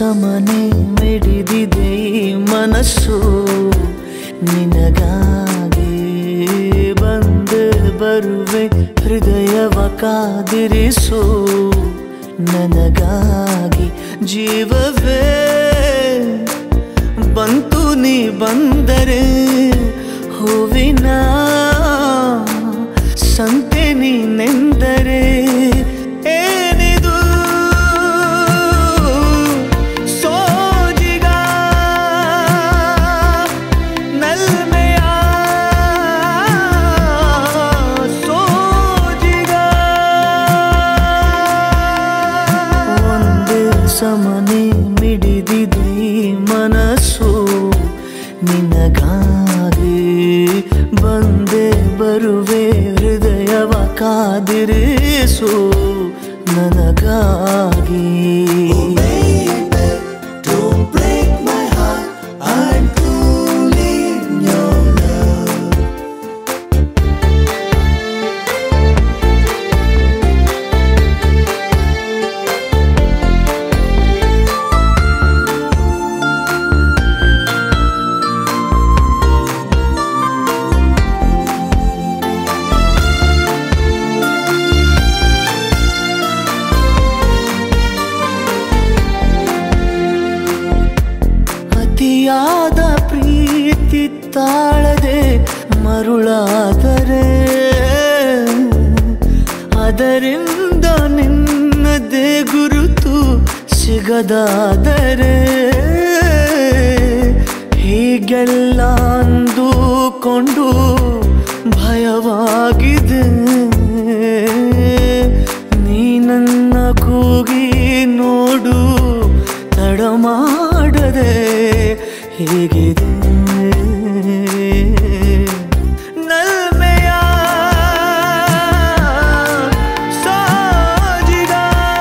ಸಮನೆ ಮಿಡಿದಿದೆ ಈ ಮನಸ್ಸು ನಿನಗಾಗಿ ಬಂದೆ ಬರುವೆ ಹೃದಯವ ಕಾದಿರಿಸು ನನಗಾಗಿ ಜೀವವೇ ಬಂತು ನೀ ಬಂದರೆ ಹೂವಿನ ಸಂತೆ ನೀನೆಂದರೆ ಏನಿದು ಸೋಜಿಗ ನಲ್ಮೆಯ ಸೋಜಿಗ ಒಂದೇ ಸಮನೆ ಮಿಡಿದಿದೆ ಈ ಮನಸ್ಸು ನಿನಗಾಗಿ ಬಂದೆ ಬರುವೆ ಹೃದಯವ ಕಾದಿರಿಸು ನನಗಾಗಿ Don't break my heart. I'm truly in your love. ಅತಿಯಾದ ಪ್ರೀತಿ ತಾಳದೆ ಮರುಳಾದರೆ ಅದರಿಂದ ನಿನ್ನದೇ ಗುರುತು ಸಿಗದಾದರೆ ಹೀಗೆಲ್ಲ ಅಂದುಕೊಂಡು ಭಯವಾಗಿದೆ ನೀ ನನ್ನ ಕೂಗಿ ನೋಡು ತಡ ಮಾಡದೆ ಹೇಗಿದೆ ನಲ್ಮೆಯ ಸಾಜಿಗ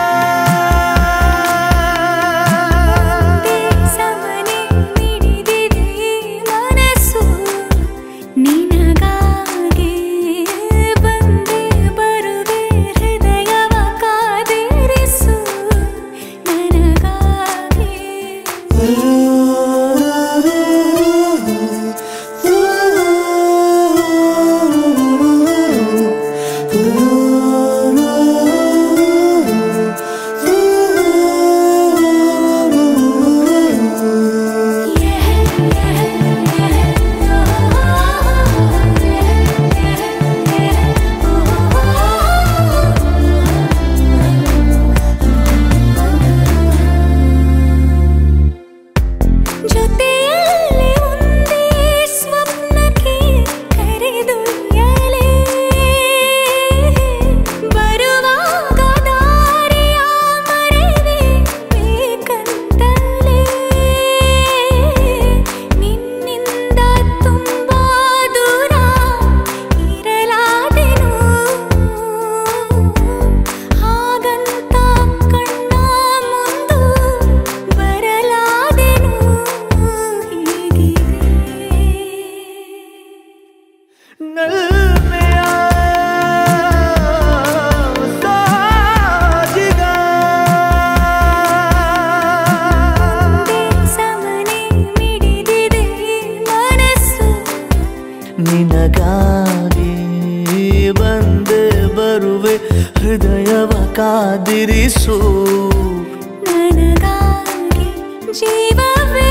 ಸಮನೆ ಮಿಡಿದಿದೆ ಮನಸ್ಸು ನಿನಗಾಗಿ ಬಂದೆ ಬರುವೆ ಹೃದಯವ ಕಾದಿರಿಸು ನನಗಾಗಿ ಜೊತೆಯಲ್ಲಿ ಒಂದೇ ಸ್ವಪ್ನಕ್ಕೆ ಕರೆದೊಯ್ಯಲೇ ಬರುವಾಗ ದಾರಿಯ ಮರೆವೆ ಬೇಕಂತಲೇ ನಿನ್ನಿಂದ ತುಂಬಾ ದೂರ ಇರಲಾದೆನು ಹಾಗಂತ ಕಣ್ಣ ಮುಂದು ಬರಲಾದೆನು ಹೀಗಿದೆ ನಲ್ಮೆಯ ಸಾಜಿಗ ಸಮನೆ ಮಿಡಿದಿದೆ ಮನಸ್ಸು ನಿನಗಾಗಿ ಬಂದೆ ಬರುವೆ ಹೃದಯವ ಕಾದಿರಿಸು ನನಗಾಗಿ ಜೀವವೇ